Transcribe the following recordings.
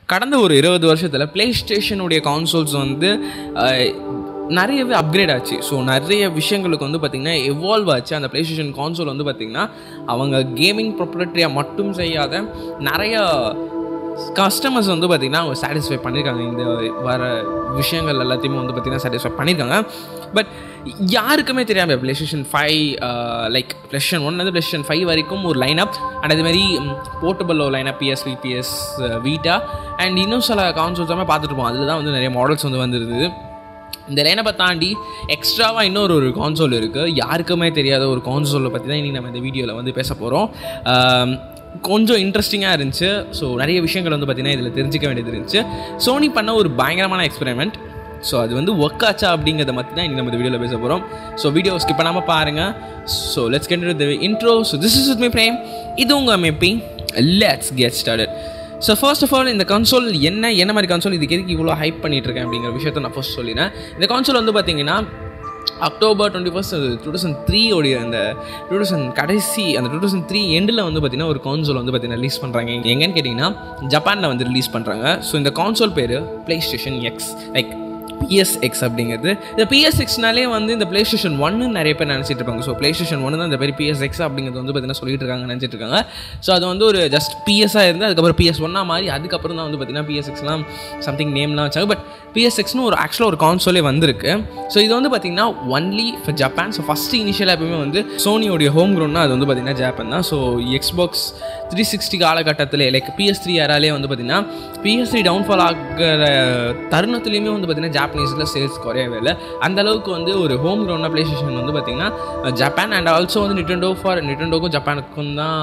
கடந்த ஒரு இருபது வருஷத்தில் ப்ளே ஸ்டேஷனுடைய கான்சோல்ஸ் வந்து அஹ், நிறையவே அப்கிரேட் ஆச்சு ஸோ நிறைய விஷயங்களுக்கு வந்து பார்த்திங்கன்னா எவால்வ் ஆச்சு அந்த ப்ளே ஸ்டேஷன் கான்சோல் வந்து பார்த்திங்கன்னா அவங்க கேமிங் ப்ரொப்ரேட்டரியாக மட்டும் செய்யாத நிறைய கஸ்டமர்ஸ் வந்து பார்த்திங்கன்னா அவங்க சாட்டிஸ்ஃபை பண்ணியிருக்காங்க இந்த வர விஷயங்கள் எல்லாத்தையுமே வந்து பார்த்திங்கன்னா சாட்டிஸ்ஃபை பண்ணியிருக்காங்க பட் யாருக்குமே தெரியாமல் PlayStation five like PlayStation ஒன்லேருந்து ப்ளே ஸ்டேஷன் ஃபைவ் வரைக்கும் ஒரு லைனப் அண்ட் அதே மாதிரி portable lineup PSV PS Vita and இன்னும் சில கான்சோல்ஸ் எல்லாமே பார்த்துட்டு இருப்போம் அதில் தான் வந்து நிறைய மாடல்ஸ் வந்து வந்துருது இந்த லைனப்பை தாண்டி எக்ஸ்ட்ராவாக இன்னொரு ஒரு கான்சோல் இருக்குது யாருக்குமே தெரியாத ஒரு கான்சோலை பற்றி தான் இன்றைக்கி நம்ம இந்த வீடியோவில் வந்து பேச போகிறோம் கொஞ்சம் இன்ட்ரெஸ்டிங்காக இருந்துச்சு ஸோ நிறைய விஷயங்கள் வந்து பார்த்திங்கன்னா இதில் தெரிஞ்சிக்க வேண்டியது இருந்துச்சு சோனி பண்ண ஒரு பயங்கரமான எக்ஸ்பெரிமெண்ட் ஸோ அது வந்து ஒர்க் ஆச்சா அப்படிங்கிறத பற்றி தான் இன்றைக்கி நம்ம இந்த வீடியோவில் பேச போகிறோம் ஸோ வீடியோ ஸ்கிப் பண்ணாமல் பாருங்கள் so let's get the intro so this is with me Prem இது உங்கள் மெப்பி let's get started so first of all இந்த கன்சோல் என்ன என்ன மாதிரி கன்சோல் இதுக்கு எதுக்கு இவ்வளோ ஹைப் பண்ணிட்டு இருக்கேன் அப்படிங்கிற விஷயத்த நான் ஃபர்ஸ்ட் சொல்லினேன் இந்த கன்சோல் வந்து பார்த்தீங்கன்னா October twenty first two thousand three உடைய அந்த டூ தௌசண்ட் கடைசி அந்த டூ தௌசண்ட் த்ரீ எண்டில் வந்து பார்த்தீங்கன்னா ஒரு கான்சோல் வந்து பார்த்தீங்கன்னா ரிலீஸ் பண்ணுறாங்க எங்கன்னு கேட்டிங்கன்னா ஜப்பானில் வந்து ரிலீஸ் பண்ணுறாங்க ஸோ இந்த கான்சோல் பேர் PlayStation X like PSX அப்படிங்கிறது இந்த பிஎஸ்எக்ஸ்னாலே வந்து இந்த ப்ளே ஸ்டேஷன் ஒன்னு நிறைய பேர் நினச்சிட்டு இருப்பாங்க ஸோ ப்ளே ஸ்டேஷன் ஒன்று தான் இந்த பேர் பிஎஸ்எக்ஸ் அப்படிங்கிறது வந்து பார்த்தீங்கன்னா சொல்லிட்டு இருக்காங்க நினச்சிட்டு இருக்காங்க ஸோ அது வந்து ஒரு ஜஸ்ட் பிஎஸ்ஸாக இருந்து அதுக்கப்புறம் பிஎஸ் ஒன்னா மாதிரி அதுக்கப்புறம் தான் வந்து பார்த்தீங்கன்னா பிஎஸ்எக்ஸ்லாம் சம்திங் நேம்லாம் வச்சாங்க பட் பிஎஸ்எக்ஸ்னு ஒரு ஆக்சுவலாக ஒரு கான்சோலே வந்திருக்கு ஸோ இது வந்து பார்த்தீங்கன்னா only for Japan so first இனிஷியலாக எப்பவுமே வந்து சோனியோடைய ஹோம் க்ரௌண்ட்னா அது வந்து பார்த்தீங்கன்னா ஜப்பான் தான் ஸோ எக்ஸ்பாக்ஸ் த்ரீ சிக்ஸ்டி காலகட்டத்தில் லைக் பிஎஸ் த்ரீ யாராலே வந்து பார்த்தீங்கன்னா பிஎஸ் த்ரீ டவுன்ஃபால் ஆகிற தருணத்துலேயுமே வந்து பார்த்தீங்கன்னா ஜாப்பனீஸில் சேல்ஸ் குறையவே இல்லை அந்த அளவுக்கு வந்து ஒரு ஹோம் க்ரௌண்டாக ப்ளே ஸ்டேஷன் வந்து பார்த்தீங்கன்னா ஜப்பான் அண்ட் ஆல்சோ வந்து நிட்டண்டோ ஃபார் நிட்டண்டோக்கும் ஜப்பானுக்கும் தான்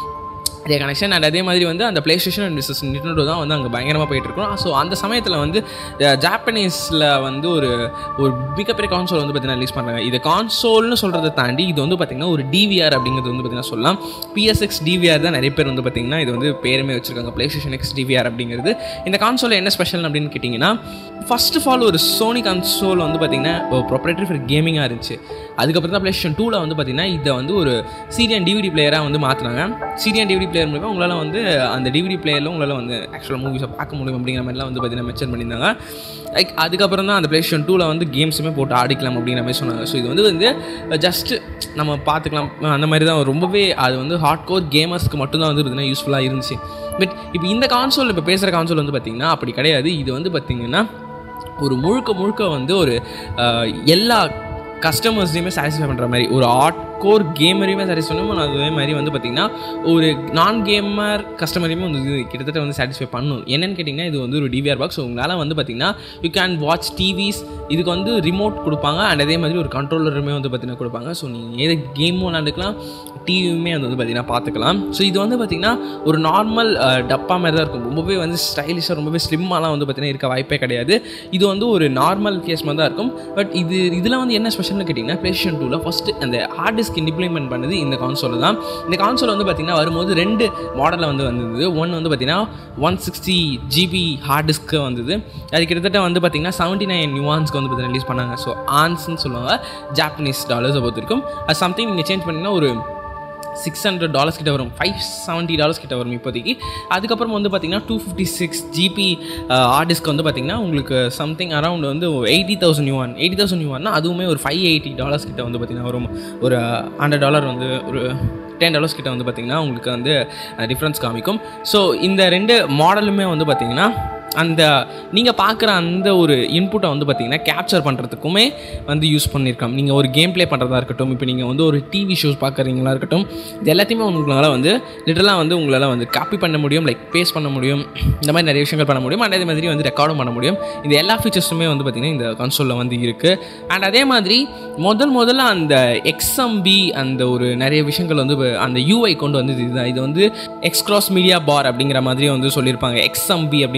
அதே கனெக்ஷன் அண்ட் அதே மாதிரி வந்து அந்த ப்ளே ஸ்டேஷன் அண்ட் மிஸ்ஸஸ் நிட்டண்டோ தான் வந்து அங்கே பயங்கரமாக போயிட்டு இருக்கோம் ஸோ அந்த சமயத்தில் வந்து ஜாப்பனீஸில் வந்து ஒரு ஒரு மிகப்பெரிய கான்சோல் வந்து பார்த்தீங்கன்னா ரிலீஸ் பண்ணுறாங்க இது கான்சோல்னு சொல்கிறத தாண்டி இது வந்து பார்த்திங்கன்னா ஒரு டிவிஆர் அப்படிங்கிறது வந்து பார்த்திங்கன்னா சொல்லலாம் பிஎஸ்எக்ஸ் டிவிஆர் தான் நிறைய பேர் வந்து பார்த்திங்கன்னா இது வந்து பேருமே வச்சுருக்காங்க ப்ளே ஸ்டேஷன் எக்ஸ் டிவிஆர் அப்படிங்கிறது இந்த கான்சோல் என்ன ஸ்பெஷல் அப்படின்னு கேட்டிங்கன்னா ஃபர்ஸ்ட் ஆஃப் ஆல் ஒரு சோனி கன்சோல் வந்து பார்த்திங்கன்னா ப்ரொப்ரேட்டரி ஃபார் கேமிங்காக இருந்துச்சு அதுக்கப்புறம் தான் ப்ளே ஸ்டேஷன் டூவில் வந்து பார்த்திங்கன்னா இதை வந்து ஒரு சீரியன் டிவிடி பிளேயராக வந்து மாற்றினாங்க சீரியன் டிவிடி பிளேயர் மூலமாக உங்களால் வந்து அந்த டிவிடி பிளேயரில் உங்களால் வந்து ஆக்சுவலாக மூவிஸை பார்க்க முடியும் அப்படிங்கிற மாதிரிலாம் வந்து பார்த்தீங்கன்னா மென்ஷன் பண்ணியிருந்தாங்க லைக் அதுக்கப்புறம் தான் அந்த ப்ளே ஸ்டேஷன் டூவில் வந்து கேம்ஸுமே போட்டு ஆடிக்கலாம் அப்படிங்கிற மாதிரி சொன்னாங்க ஸோ இது வந்து வந்து ஜஸ்ட்டு நம்ம பார்த்துக்கலாம் அந்த மாதிரி தான் ரொம்பவே அது வந்து ஹார்ட் கோர் கேமர்ஸ்க்கு மட்டும்தான் வந்து பார்த்தீங்கன்னா யூஸ்ஃபுல்லாக இருந்துச்சு பட் இப்போ இந்த கான்சோல் இப்போ பேசுகிற கான்சோல் வந்து பார்த்திங்கன்னா அப்படி கிடையாது இது வந்து பார்த்திங்கன்னா ஒரு முழுக்க முழுக்க வந்து ஒரு அஹ், எல்லா கஸ்டமர்ஸையுமே சாட்டிஸ்ஃபை பண்ணுற மாதிரி ஒரு ஆர்ட் கோர் கேமரையுமே சாட்டிஸ்ஃபை பண்ணும் அதே மாதிரி வந்து பார்த்திங்கன்னா ஒரு நான் கேமர் கஸ்டமரையுமே வந்து இது கிட்டத்தட்ட வந்து சாட்டிஸ்ஃபை பண்ணும் என்னன்னு கேட்டிங்கன்னா இது வந்து ஒரு டிவிஆர் பாக்ஸ் உங்களால் வந்து பார்த்திங்கன்னா யூ கேன் வாட்ச் டிவிஸ் இதுக்கு வந்து ரிமோட் கொடுப்பாங்க அண்ட் அதே மாதிரி ஒரு கண்ட்ரோலருமே வந்து பார்த்திங்கன்னா கொடுப்பாங்க ஸோ நீங்கள் எது கேமும் விளாண்டுக்கலாம் டிவியுமே அது வந்து பார்த்திங்கன்னா பார்த்துக்கலாம் ஸோ இது வந்து பார்த்திங்கன்னா ஒரு நார்மல் டப்பா மாதிரி தான் இருக்கும் ரொம்பவே வந்து ஸ்டைலிஷாக ரொம்பவே ஸ்லிம்மாலாம் வந்து பார்த்திங்கன்னா இருக்க வாய்ப்பே கிடையாது இது வந்து ஒரு நார்மல் கேஸ் மாதிரி தான் இருக்கும் பட் இது இதில் வந்து என்ன ஸ்பெஷல்னு கேட்டிங்கன்னா ப்ளேஸ்டேஷன் டூவில் ஃபஸ்ட்டு அந்த ஹார்ட் டிஸ்க் இம்ப்ளிமெண்ட் பண்ணது இந்த கான்சோல் தான் இந்த கான்சோல் வந்து பார்த்திங்கன்னா வரும்போது ரெண்டு மாடலில் வந்து வந்தது ஒன்று வந்து பார்த்திங்கன்னா ஒன் சிக்ஸ்டி ஜிபி ஹார்ட் டிஸ்க்கு வந்தது அது கிட்டத்தட்ட வந்து பார்த்திங்கன்னா செவன்ட்டி நைன் நியூவான்ஸ்க்கு வந்து பார்த்திங்கன்னா ரிலீஸ் பண்ணாங்க ஸோ ஆன்ஸ்னு சொல்லுவாங்க ஜாப்பனீஸ் டாலர்ஸை பொறுத்த வரைக்கும் அது சம்திங் நீங்கள் சேஞ்ச் பண்ணிங்கன்னா ஒரு சிக்ஸ் ஹண்ட்ரட் டாலர்ஸ் கிட்ட வரும் ஃபைவ் செவன்ட்டி டாலர்ஸ் கிட்ட வரும் இப்போதைக்கு அதுக்கப்புறம் வந்து பார்த்தீங்கன்னா டூ ஃபிஃப்டி சிக்ஸ் ஜிபி ஆர்டிஸ்க்கு வந்து பார்த்தீங்கன்னா உங்களுக்கு சம்திங் அரௌண்ட் வந்து eighty thousand yuan eighty thousand யூவான்னா அதுவுமே ஒரு ஃபைவ் எயிட்டி டாலர்ஸ் கிட்ட வந்து பார்த்தீங்கன்னா வரும் ஒரு ஹண்ட்ரட் டாலர் வந்து ஒரு டென் டாலர்ஸ் கிட்ட வந்து பார்த்தீங்கன்னா உங்களுக்கு வந்து டிஃப்ரென்ஸ் காமிக்கும் ஸோ இந்த ரெண்டு மாடலுமே வந்து பார்த்தீங்கன்னா அந்த நீங்கள் பார்க்குற அந்த ஒரு இன்புட்டை வந்து பார்த்தீங்கன்னா கேப்சர் பண்ணுறதுக்குமே வந்து யூஸ் பண்ணியிருக்கோம் நீங்கள் ஒரு கேம் ப்ளே பண்ணுறதா இருக்கட்டும் இப்போ நீங்கள் வந்து ஒரு டிவி ஷோஸ் பார்க்குறீங்களா இருக்கட்டும் இது எல்லாத்தையுமே உங்களால் வந்து லிட்டரலாக வந்து உங்களால் வந்து காப்பி பண்ண முடியும் லைக் பேஸ் பண்ண முடியும் இந்த மாதிரி நிறைய விஷயங்கள் பண்ண முடியும் அண்ட் அதே மாதிரி வந்து ரெக்கார்டும் பண்ண முடியும் இந்த எல்லா ஃபீச்சர்ஸுமே வந்து பார்த்திங்கன்னா இந்த கன்சோலில் வந்து இருக்குது அண்ட் அதே மாதிரி முதல் முதல்ல அந்த எக்ஸ்எம்பி அந்த ஒரு நிறைய விஷயங்கள் வந்து அந்த யூஐ கொண்டு வந்து இதுதான் இது வந்து எக்ஸ்க்ராஸ் மீடியா பார் அப்படிங்கிற மாதிரி வந்து சொல்லியிருப்பாங்க எக்ஸ்எம்பி அப்படிங்கிறது சொல்லியிருப்பாங்க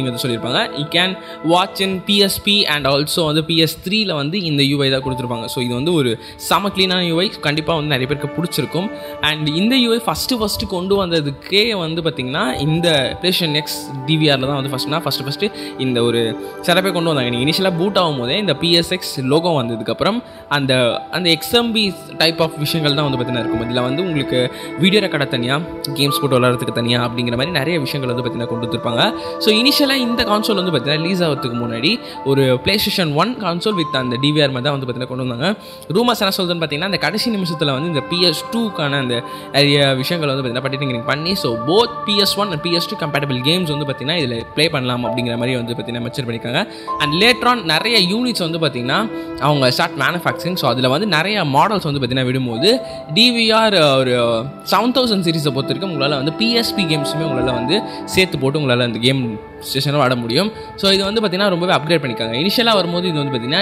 கொடுத்துருப்பாங்க you can watch in PSP and also வந்து பிஎஸ் த்ரீல வந்து இந்த யூஐ தான் கொடுத்துருப்பாங்க ஸோ இது வந்து ஒரு செம க்ளீனான யூஐ கண்டிப்பாக வந்து நிறைய பேருக்கு பிடிச்சிருக்கும் அண்ட் இந்த யூஐ ஃபஸ்ட்டு ஃபஸ்ட்டு கொண்டு வந்ததுக்கே வந்து பார்த்திங்கன்னா இந்த பிளேஷன் எக்ஸ் டிவிஆரில் தான் வந்து ஃபஸ்ட்னா ஃபஸ்ட்டு ஃபஸ்ட்டு இந்த ஒரு சிறப்பே கொண்டு வந்தாங்க நீங்கள் இனிஷியலாக பூட் ஆகும் போதே இந்த பிஎஸ்எக்ஸ் லோகோ வந்ததுக்கப்புறம் அந்த அந்த எக்ஸ்எம்பி டைப் ஆஃப் விஷயங்கள் தான் வந்து பார்த்தீங்கன்னா இருக்கும் இதில் வந்து உங்களுக்கு வீடியோ ரெக்கார்டை தனியாக கேம்ஸ் போட்டு விளாட்றதுக்கு தனியாக அப்படிங்கிற மாதிரி நிறைய விஷயங்கள் வந்து பார்த்தீங்கன்னா கொண்டு வந்துருப்பாங்க ஸோ இனிஷியலாக இந்த கான்சோல் வந்து பார்த்தீங்கன்னா ரிலீஸ் ஆகிறதுக்கு முன்னாடி ஒரு PlayStation one console with அந்த டிவிஆர் மாதிரி தான் வந்து பார்த்தீங்கன்னா கொண்டு வந்தாங்க ரூமர்ஸ் என்ன சொல்றதுன்னு பார்த்தீங்கன்னா அந்த கடைசி நிமிஷத்தில் வந்து இந்த பிஎஸ் டூக்கான அந்த நிறைய விஷயங்கள் வந்து பார்த்தீங்கன்னா பட்டிட்டிங் பண்ணி so both PS one and PS two compatible games வந்து பார்த்தீங்கன்னா இதில் ப்ளே பண்ணலாம் அப்படிங்கிற மாதிரி வந்து பார்த்தீங்கன்னா மெச்சர் பண்ணியிருக்காங்க அண்ட் லேட்ரான் நிறைய யூனிட்ஸ் வந்து பார்த்தீங்கன்னா அவங்க ஸ்டார்ட் மேனுஃபேக்சரிங் ஸோ அதில் வந்து நிறைய மாடல்ஸ் வந்து பார்த்தீங்கன்னா விடும்போது டிவிஆர் ஒரு செவன் தௌசண்ட் சீரிஸை பொறுத்த வரைக்கும் உங்களால் வந்து பிஎஸ்பி கேம்ஸுமே உங்களால் வந்து சேர்த்து போட்டு உங்களால் அந்த கேம் ஸ்டேஷனில் ஆட முடியும் ஸோ இது வந்து பார்த்தீங்கன்னா ரொம்பவே அப்கிரேட் பண்ணிக்காங்க இனிஷியலாக வரும்போது இது வந்து பார்த்தீங்கன்னா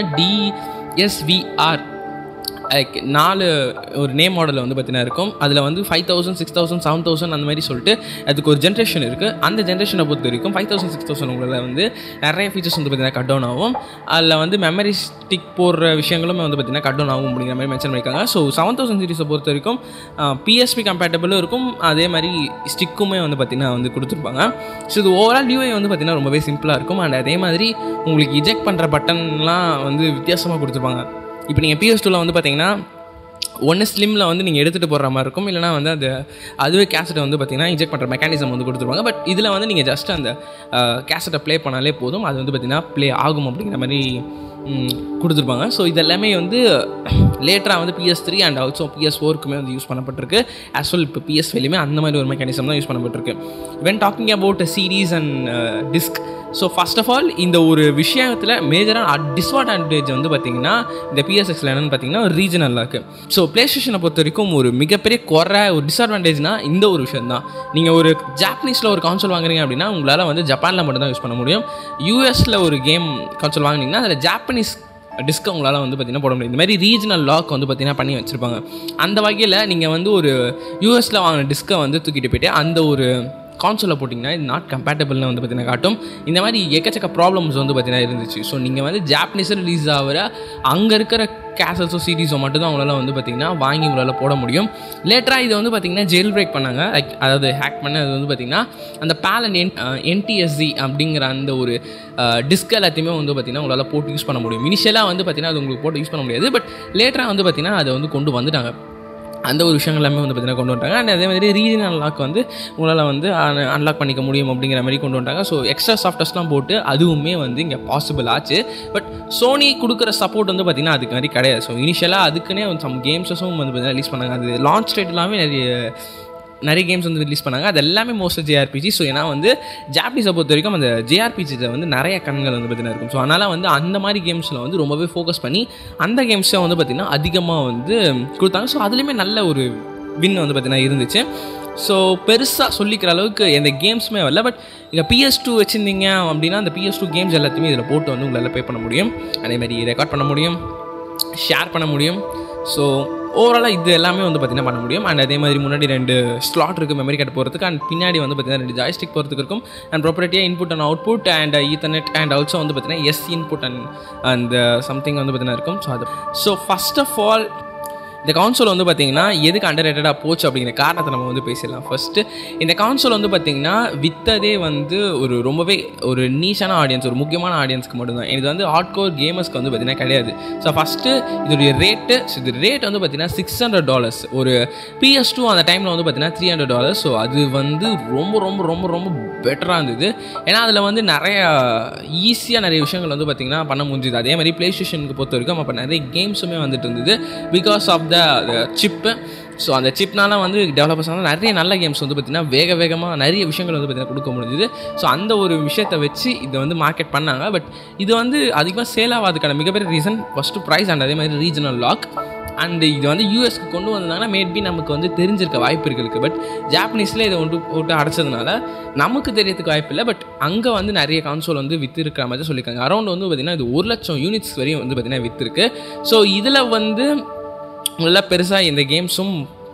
டிஎஸ்விஆர் லைக் நாலு ஒரு நேம் மாடலில் வந்து பார்த்தீங்கன்னா இருக்கும் அதில் வந்து five thousand six thousand seven thousand அந்த மாதிரி சொல்லிட்டு அதுக்கு ஒரு ஜென்ரேஷன் இருக்குது அந்த ஜென்ரேஷனை பொறுத்த வரைக்கும் ஃபைவ் தௌசண்ட் சிக்ஸ் தௌசண்ட் உங்களால் வந்து நிறைய ஃபீச்சர்ஸ் வந்து பார்த்தீங்கன்னா கட் டவுன் ஆகும் அதில் வந்து மெமரி ஸ்டிக் போடுற விஷயங்களும் வந்து பார்த்தீங்கன்னா கட் டவுன் ஆகும் அப்படிங்கிற மாதிரி மென்ஷன் பண்ணியிருக்காங்க ஸோ செவன் தௌசண்ட் சீரிஸை பொறுத்த வரைக்கும் பிஎஸ்பி கம்பேட்டபிளும் இருக்கும் அதே மாதிரி ஸ்டிக்குமே வந்து பார்த்தீங்கன்னா வந்து கொடுத்துருப்பாங்க ஸோ இது ஓவரால் யூஐ வந்து பார்த்தீங்கன்னா ரொம்பவே சிம்பிளாக இருக்கும் அண்ட் அதே மாதிரி உங்களுக்கு இஜெக்ட் பண்ணுற பட்டன்லாம் வந்து வித்தியாசமாக கொடுத்துருப்பாங்க இப்போ நீங்கள் பிஎஸ் டூவில் வந்து பார்த்தீங்கன்னா ஒன்று ஸ்லிம்மில் வந்து நீங்கள் எடுத்துகிட்டு போடுற மாதிரி இருக்கும் இல்லைனா வந்து அது அதுவே கேசட்டை வந்து பார்த்தீங்கன்னா இன்ஜெக்ட் பண்ணுற மெக்கானிசம் வந்து கொடுத்துருவாங்க பட் இதில் வந்து நீங்கள் ஜஸ்ட் அந்த கேசட்டை ப்ளே பண்ணாலே போதும் அது வந்து பார்த்தீங்கன்னா ப்ளே ஆகும் அப்படிங்கிற மாதிரி கொடுத்துருப்பாங்க ஸோ இதெல்லாமே வந்து லேட்டராக வந்து PS three and also PS ஃபோருக்குமே வந்து யூஸ் பண்ணப்பட்டிருக்கு ஆஸ் வெல் இப்போ பிஎஸ் ஃபைலையுமே அந்த மாதிரி ஒரு மெக்கானிசம் தான் யூஸ் பண்ணப்பட்டிருக்கு when talking about series and disk so first of all இந்த ஒரு விஷயத்தில் மேஜரான டிஸ்அட்வான்டேஜ் வந்து பார்த்தீங்கன்னா இந்த பிஎஸ்எக்ஸில் என்னென்னு பார்த்தீங்கன்னா ஒரு ரீஜனல் இருக்குது ஸோ ப்ளே ஸ்டேஷனை பொறுத்த வரைக்கும் ஒரு மிகப்பெரிய குறை ஒரு டிஸ்அட்வான்டேஜ்னா இந்த ஒரு விஷயம் தான் நீங்கள் ஒரு ஜாப்பனீஸில் ஒரு கான்சோல் வாங்குறீங்க அப்படின்னா உங்களால் வந்து ஜப்பானில் மட்டும் தான் யூஸ் பண்ண முடியும் யூஎஸில் ஒரு கேம் கான்சோல் வாங்கினீங்கன்னா அதில் ஜாப்பனீஸ் டிஸ்க் உங்களால் வந்து பார்த்தீங்கன்னா போட முடியும் இந்த மாதிரி ரீஜனல் லாக் வந்து பார்த்தீங்கன்னா பண்ணி வச்சுருப்பாங்க அந்த வகையில் நீங்கள் வந்து ஒரு யூஎஸில் வாங்கின டிஸ்க்கை வந்து தூக்கிட்டு போயிட்டு அந்த ஒரு கான்சோலில் போட்டிங்கன்னா இது நாட் கம்பேட்டபிள்னு வந்து பார்த்தீங்கன்னா காட்டும் இந்த மாதிரி எக்கச்சக்க ப்ராப்ளம்ஸ் வந்து பார்த்தீங்கன்னா இருந்துச்சு ஸோ நீங்கள் வந்து ஜாப்பனீஸில் ரிலீஸ் ஆகிற அங்கே இருக்கிற கேசல்ஸோ சீரீஸோ மட்டும் தான் உங்களால் வந்து பார்த்தீங்கன்னா வாங்கி உங்களால் போட முடியும் லேட்டராக இதை வந்து பார்த்தீங்கன்னா ஜெயில் பிரேக் பண்ணாங்க லைக் அதாவது ஹேக் பண்ண அது வந்து பார்த்தீங்கன்னா அந்த பேலன் என் என்டிஎஸ்சி அப்படிங்கிற அந்த ஒரு டிஸ்க் எல்லாத்தையுமே வந்து பார்த்தீங்கன்னா உங்களால் போட்டு யூஸ் பண்ண முடியும் இனிஷியலாக வந்து பார்த்தீங்கன்னா அது உங்களுக்கு போட்டு யூஸ் பண்ண முடியாது பட் லேட்டராக வந்து பார்த்தீங்கன்னா அதை வந்து கொண்டு வந்துட்டாங்க அந்த ஒரு விஷயங்கள் எல்லாமே வந்து பார்த்தீங்கன்னா கொண்டு வந்துட்டாங்க அண்ட் அதே மாதிரி ரீஜனல் லாக் வந்து உங்களால் வந்து அன்லாக் பண்ணிக்க முடியும் அப்படிங்கிற மாதிரி கொண்டு வந்துட்டாங்க ஸோ எக்ஸ்ட்ரா சாஃப்ட்வேர்ஸ்லாம் போட்டு அதுவுமே வந்து இங்கே பாசிபிள் ஆச்சு பட் சோனி கொடுக்குற சப்போர்ட் வந்து பார்த்திங்கன்னா அதுக்கு மாதிரி கிடையாது ஸோ இனிஷியலாக அதுக்குன்னே சம் கேம்ஸஸும் வந்து பார்த்தீங்கன்னா ரிலீஸ் பண்ணாங்க அது லான்ச் டேட் எல்லாமே நிறைய நிறைய கேம்ஸ் வந்து ரிலீஸ் பண்ணாங்க அது எல்லாமே மோஸ்ட் ஜேஆர்பிஜி ஸோ ஏன்னா வந்து ஜாப்பனீஸை பொறுத்த வரைக்கும் அந்த ஜேஆர்பிஜியில் வந்து நிறைய கண்கள் வந்து பார்த்தீங்கன்னா இருக்கும் ஸோ அதனால் வந்து அந்த மாதிரி கேம்ஸில் வந்து ரொம்பவே ஃபோக்கஸ் பண்ணி அந்த கேம்ஸை வந்து பார்த்திங்கன்னா அதிகமாக வந்து கொடுத்தாங்க ஸோ அதுலேயுமே நல்ல ஒரு வின் வந்து பார்த்திங்கன்னா இருந்துச்சு ஸோ பெருசாக சொல்லிக்கிற அளவுக்கு எந்த கேம்ஸுமே வரல பட் இங்கே பிஎஸ் டூ வச்சுருந்தீங்க அப்படின்னா அந்த பிஎஸ் டூ கேம்ஸ் எல்லாத்தையுமே இதில் போட்டு வந்து உங்களால் பே பண்ண முடியும் அதேமாதிரி ரெக்கார்ட் பண்ண முடியும் ஷேர் பண்ண முடியும் ஸோ ஓவராலாக இது எல்லாமே வந்து பார்த்திங்கன்னா பண்ண முடியும் அண்ட் அதே மாதிரி முன்னாடி ரெண்டு ஸ்லாட் இருக்குது மெமரி கார்டு போகிறதுக்கு அண்ட் பின்னாடி வந்து பார்த்திங்கன்னா ரெண்டு ஜாய்ஸ்டிக் போகிறதுக்கு இருக்கும் அண்ட் ப்ராப்பர்ட்டியாக input and output and ethernet and also வந்து பார்த்திங்கன்னா எஸ் இன்புட் அண்ட் அந்த சம்திங் வந்து பார்த்திங்கன்னா இருக்கும் ஸோ அது ஸோ ஃபஸ்ட் ஆஃப் ஆல் இந்த கான்சோல் வந்து பார்த்தீங்கன்னா எதுக்கு அண்டர் ரேட்டடாக போச்சு அப்படிங்கிற காரணத்தை நம்ம வந்து பேசிடலாம் ஃபஸ்ட்டு இந்த கான்சோல் வந்து பார்த்தீங்கன்னா வித்ததே வந்து ஒரு ரொம்பவே ஒரு நீஷான ஆடியன்ஸ் ஒரு முக்கியமான ஆடியன்ஸ்க்கு மட்டும்தான் இது வந்து ஹார்ட் கோர் கேமர்ஸ்க்கு வந்து பார்த்தீங்கன்னா கிடையாது ஸோ ஃபஸ்ட்டு இதோடைய ரேட்டு ஸோ இது ரேட் வந்து பார்த்தீங்கன்னா சிக்ஸ் ஹண்ட்ரட் டாலர்ஸ் ஒரு பிஎஸ் டூ அந்த டைமில் வந்து பார்த்தீங்கன்னா த்ரீ ஹண்ட்ரட் டாலர்ஸ் ஸோ அது வந்து ரொம்ப ரொம்ப ரொம்ப ரொம்ப பெட்டராக இருந்தது ஏன்னா அதில் வந்து நிறைய ஈஸியாக நிறைய விஷயங்கள் வந்து பார்த்திங்கன்னா பண்ண முடிஞ்சுது அதே மாதிரி ப்ளே ஸ்டேஷனுக்கு பொறுத்த வரைக்கும் அப்போ நிறைய கேம்ஸுமே வந்துட்டு இருந்தது because of the chip so அந்த சிப்னால வந்து டெவலப்பர்ஸ் வந்து நிறைய நல்ல கேம்ஸ் வந்து பார்த்திங்கன்னா வேக வேகமாக நிறைய விஷயங்கள் வந்து பார்த்திங்கன்னா கொடுக்க முடிஞ்சுது ஸோ அந்த ஒரு விஷயத்தை வச்சு இதை வந்து மார்க்கெட் பண்ணாங்க பட் இது வந்து அதிகமாக சேல் ஆகாதுக்கான மிகப்பெரிய ரீசன் ஃபஸ்ட்டு ப்ரைஸ் அண்ட் அதே மாதிரி ரீஜனல் லாக் அண்ட் இது வந்து யூஎஸ்க்கு கொண்டு வந்தாங்கன்னா மேட்பி நமக்கு வந்து தெரிஞ்சிருக்க வாய்ப்பு இருக்குது பட் ஜாப்பனீஸில் இதை ஒன்று போட்டு அடைச்சதுனால நமக்கு தெரியறதுக்கு வாய்ப்பு இல்லை பட் அங்கே வந்து நிறைய கான்சோல் வந்து விற்று இருக்கிற மாதிரி சொல்லியிருக்காங்க அரௌண்ட் வந்து பார்த்திங்கன்னா இது ஒரு லட்சம் யூனிட்ஸ் வரையும் வந்து பார்த்திங்கன்னா விற்றுருக்கு ஸோ இதில் வந்து உங்களால் பெருசாக இந்த கேம்ஸும்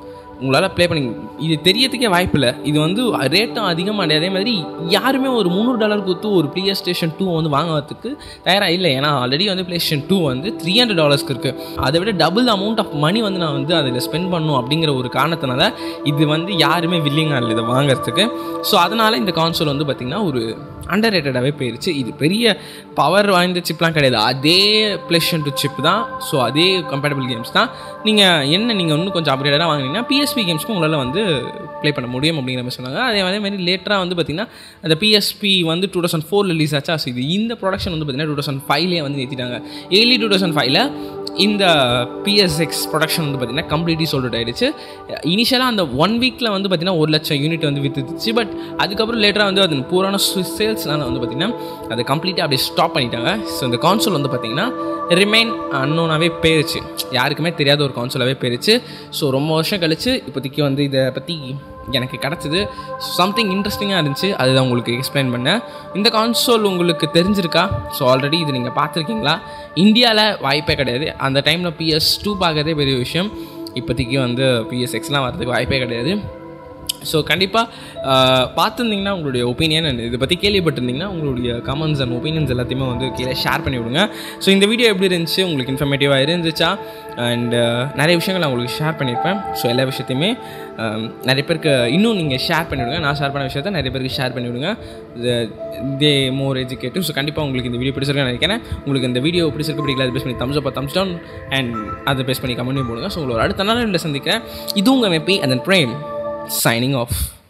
உங்களால் ப்ளே பண்ணி இது தெரியறதுக்கே வாய்ப்பு இல்லை இது வந்து ரேட்டும் அதிகமாக அதே மாதிரி யாருமே ஒரு முந்நூறு டாலர் கொடுத்து ஒரு ப்ளே ஸ்டேஷன் டூ வந்து வாங்குறதுக்கு தயாராக இல்லை ஏன்னா ஆல்ரெடி வந்து ப்ளே ஸ்டேஷன் டூ வந்து த்ரீ ஹண்ட்ரட் டாலர்ஸ்க்கு இருக்குது அதை விட டபுள் அமௌண்ட் ஆஃப் மணி வந்து நான் வந்து அதில் ஸ்பெண்ட் பண்ணணும் அப்படிங்கிற ஒரு காரணத்தினால இது வந்து யாருமே வில்லிங்காக இல்லை இதை வாங்குறதுக்கு ஸோ அதனால் இந்த கான்சோல் வந்து பார்த்திங்கன்னா ஒரு அண்டர் ரேட்டடாகவே போயிடுச்சு இது பெரிய பவர் வாய்ந்த சிப்லாம் கிடையாது அதே ப்ளேஷன் டு சிப் தான் ஸோ அதே கம்பேட்டபிள் கேம்ஸ் தான் நீங்கள் என்ன நீங்கள் இன்னும் கொஞ்சம் அப்கிரேடாக வாங்கினீங்கன்னா பிஎஸ்பி கேம்ஸ்க்கும் உங்களால் வந்து ப்ளே பண்ண முடியும் அப்படிங்கிற மாதிரி சொன்னாங்க அதே அதே மாதிரி லேட்டராக வந்து பார்த்திங்கன்னா அந்த பிஎஸ்பி வந்து டூ தௌசண்ட் ஃபோரில் ரிலீஸ் ஆச்சா ஸோ இது இந்த ப்ரொடக்ஷன் வந்து பார்த்திங்கன்னா டூ தௌசண்ட் ஃபைவ்லேயே வந்து நிறுத்திட்டாங்க ஏர்லி டூ தௌசண்ட் ஃபைவ்ல இந்த பிஎஸ்எக்ஸ் ப்ரொடக்ஷன் வந்து பார்த்திங்கன்னா கம்ப்ளீட்லி சோல்ட் ஆயிடுச்சு இனிஷியலாக அந்த ஒன் வீக்கில் வந்து பார்த்திங்கன்னா ஒரு லட்சம் யூனிட் வந்து வித்துச்சு பட் அதுக்கப்புறம் லேட்டராக வந்து அது பூரான சேல்ஸ்னால வந்து பார்த்திங்கன்னா அதை கம்ப்ளீட்டாக அப்படியே ஸ்டாப் பண்ணிட்டாங்க ஸோ இந்த கான்சோல் வந்து பார்த்திங்கன்னா ரிமைன் அன்னோனாகவே போயிருச்சு யாருக்குமே தெரியாத ஒரு கான்சோலாகவே போயிருச்சு ஸோ ரொம்ப வருஷம் கழிச்சு இப்போதைக்கு வந்து இதை பற்றி எனக்கு கிடச்சிது சம்திங் இன்ட்ரெஸ்டிங்காக இருந்துச்சு அதுதான் உங்களுக்கு எக்ஸ்பிளைன் பண்ணேன் இந்த கான்சோல் உங்களுக்கு தெரிஞ்சிருக்கா ஸோ ஆல்ரெடி இது நீங்கள் பார்த்துருக்கீங்களா இந்தியாவில் வாய்ப்பே கிடையாது அந்த டைமில் பிஎஸ் டூ பார்க்கறதே பெரிய விஷயம் இப்போதைக்கு வந்து பிஎஸ் எக்ஸ்லாம் வரதுக்கு வாய்ப்பே கிடையாது ஸோ கண்டிப்பாக பார்த்துருந்தீங்கன்னா உங்களுடைய ஒப்பீனியன் அண்ட் இதை பற்றி கேள்விப்பட்டிருந்தீங்கன்னா உங்களுடைய கமெண்ட்ஸ் அண்ட் ஒப்பீனியன்ஸ் எல்லாத்தையுமே வந்து கீழே ஷேர் பண்ணி விடுங்க ஸோ இந்த வீடியோ எப்படி இருந்துச்சு உங்களுக்கு இன்ஃபர்மேட்டிவாக இருந்துச்சா அண்ட் நிறைய விஷயங்கள் நான் உங்களுக்கு ஷேர் பண்ணியிருப்பேன் ஸோ எல்லா விஷயத்தையுமே நிறைய பேருக்கு இன்னும் நீங்கள் ஷேர் பண்ணிவிடுங்க நான் ஷேர் பண்ண விஷயத்த நிறைய பேருக்கு ஷேர் பண்ணிவிடுங்க தே மோர் எஜுகேட்டிவ் ஸோ கண்டிப்பாக உங்களுக்கு இந்த வீடியோ பிடிச்சிருக்கேன் நினைக்கிறேன் உங்களுக்கு இந்த வீடியோ பிடிச்சிருக்க பிடிக்கல அது பேஸ் பண்ணி thumbs up thumbs down and அதை பேஸ் பண்ணி கமெண்ட் போடுங்க ஸோ உங்களோட அடுத்த நாள் சந்திக்கிறேன் இது உங்கள் மெப்பி and then Prem signing off.